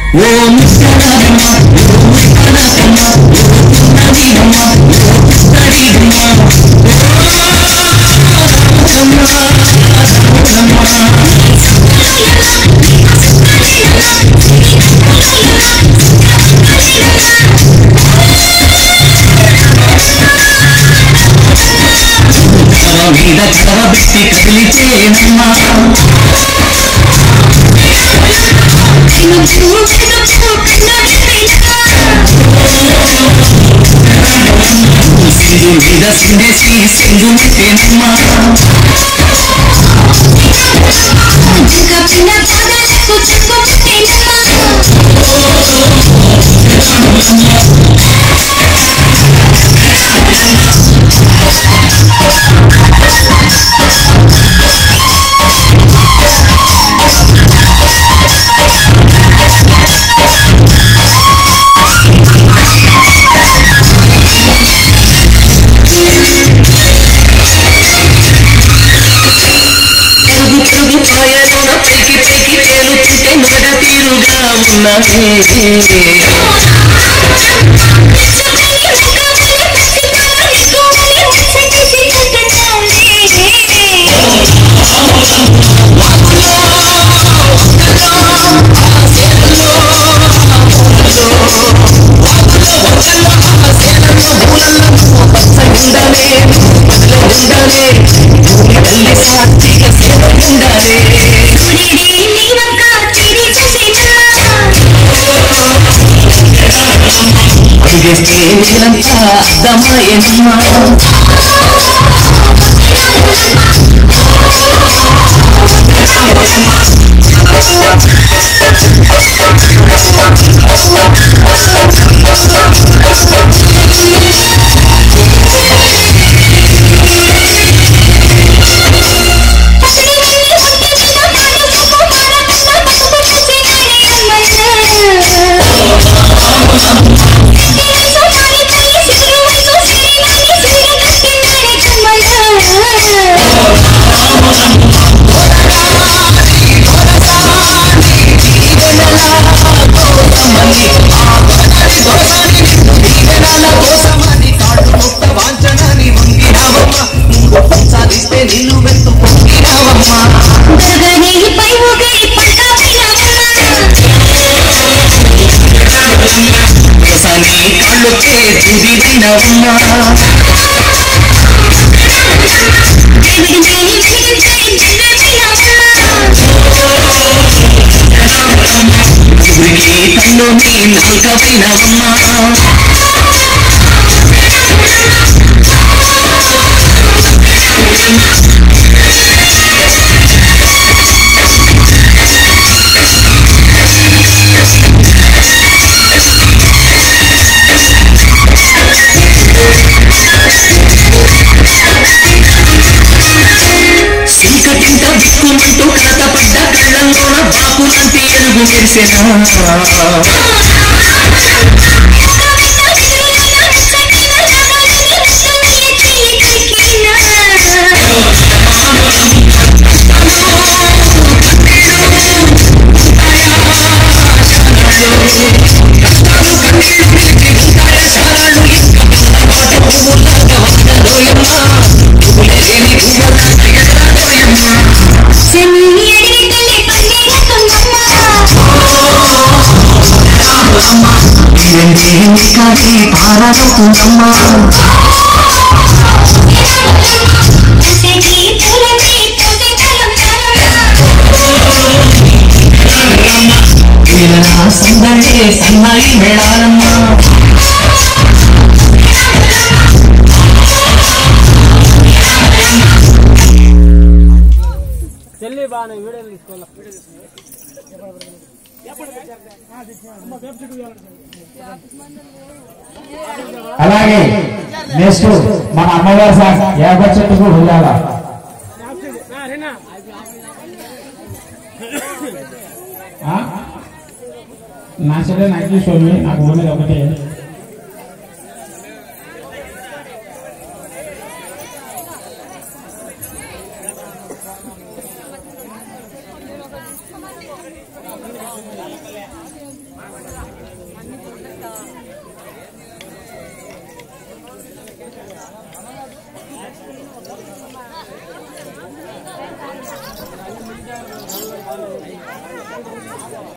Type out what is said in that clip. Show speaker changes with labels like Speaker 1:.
Speaker 1: ఓ ముసలాడమ్మ ఓ ముసలాడమ్మ ఓ చిన్నదిడమ్మ ఓ ముసలిడమ్మ తల మీద చదవబెట్టి కదిలిచేనమ్మా సింధు మీద సింధేసి సింధు ముట్టేనమ్మా పరుగు పరుగు పాయలోన పైకి పైకి తేలుతుంటే మొదట తీరుగా ఉన్నదే ఉండాలే ఉండాలే తల్లి సాక్షిగా సేవ ఉండాలే అడిగేస్తే నీలంతా అర్థమాయనమ్మా నిన్ను వెత్తు పొంగినావమ్మా ఒకసారి కాళ్ళొచ్చే చూడినవమ్మా గురికి కన్నుని నాల్కవైనవమ్మా చీకటింట బిక్కుమంటూ కలతపడ్డ కళ్ళల్లోన బాపులంటి ఎలుగు మెరిసెనా ఏంటి కానీ పారవుతుందమ్మా వీళ్ళ సందడే సన్నాయి మేళాలమ్మా
Speaker 2: చెల్లి బాగా వీడియోలు తీసుకోవాలి
Speaker 3: అలాగే నెక్స్ట్ మన అమ్మగారు సార్ యాభ చెట్టుకు వెళ్ళాలా
Speaker 2: రేనా
Speaker 3: ఆ? నా చెల్లె నాకు స్వామి నాకు ఉన్నది ఒకటే